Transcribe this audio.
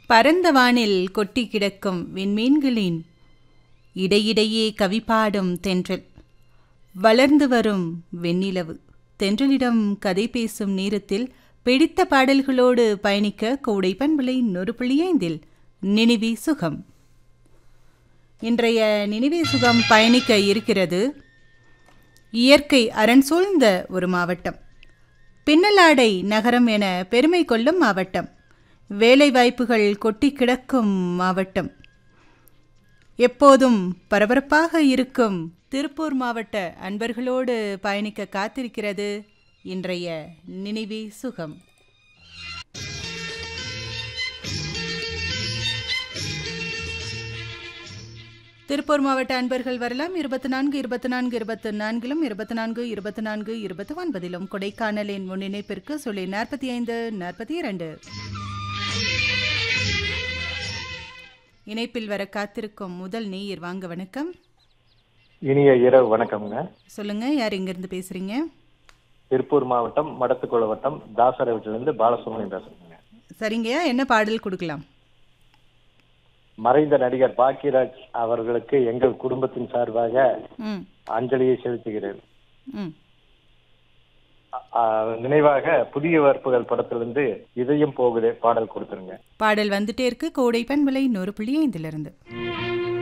பரந்த வானில் கொட்டி கிடக்கும் விண்மீன்களின் இடையிடையே கவி பாடும் தென்றல் வளர்ந்து வரும் வெண்ணிலவு தென்றலிடம் கதை பேசும் நேரத்தில் பிடித்த பாடல்களோடு பயணிக்க கோடை பண்பலை நொறுப்புள்ளி ஐந்தில் நினைவி சுகம் இன்றைய நினைவே சுகம் பயணிக்க இருக்கிறது இயற்கை அரண் சூழ்ந்த ஒரு மாவட்டம் பின்னலாடை நகரம் என பெருமை கொள்ளும் மாவட்டம் வேலைவாய்ப்புகள் கொட்டி கிடக்கும் மாவட்டம் எப்போதும் பரபரப்பாக இருக்கும் திருப்பூர் மாவட்ட அன்பர்களோடு பயணிக்க காத்திருக்கிறது இன்றைய நினைவே சுகம் திருப்பூர் மாவட்ட அன்பர்கள் வரலாம் இருபத்தி நான்கு இருபத்தி நான்கு இருபத்தி நான்கிலும் இருபத்தி நான்கு இருபத்தி நான்கு இருபத்தி ஒன்பதிலும் கொடைக்கானலின் முன்னிணைப்பிற்கு சொல்லி நாற்பத்தி ஐந்து நாற்பத்தி இரண்டு இணைப்பில் வர காத்திருக்கும் முதல் நேயர் வாங்க வணக்கம் இனிய இரவு வணக்கம்ங்க சொல்லுங்க யார் இங்கிருந்து பேசுறீங்க திருப்பூர் மாவட்டம் மடத்துக்குள வட்டம் தாசரவிட்டிலிருந்து பாலசுப்ரமணியம் பேசுறேங்க சரிங்கய்யா என்ன பாடல் கொடுக்கலாம் மறைந்த நடிகர் பாக்கியராஜ் அவர்களுக்கு எங்கள் குடும்பத்தின் சார்பாக ம் அஞ்சலியை செலுத்துகிறேன் ம் அ- அ, நினைவாக புதிய வார்ப்புகள் படத்திலிருந்து இதயம் போகுதே பாடல் கொடுத்துருங்க பாடல் வந்துட்டே இருக்கு கோடை பண்பலை நூறு புள்ளி ஐந்திலிருந்து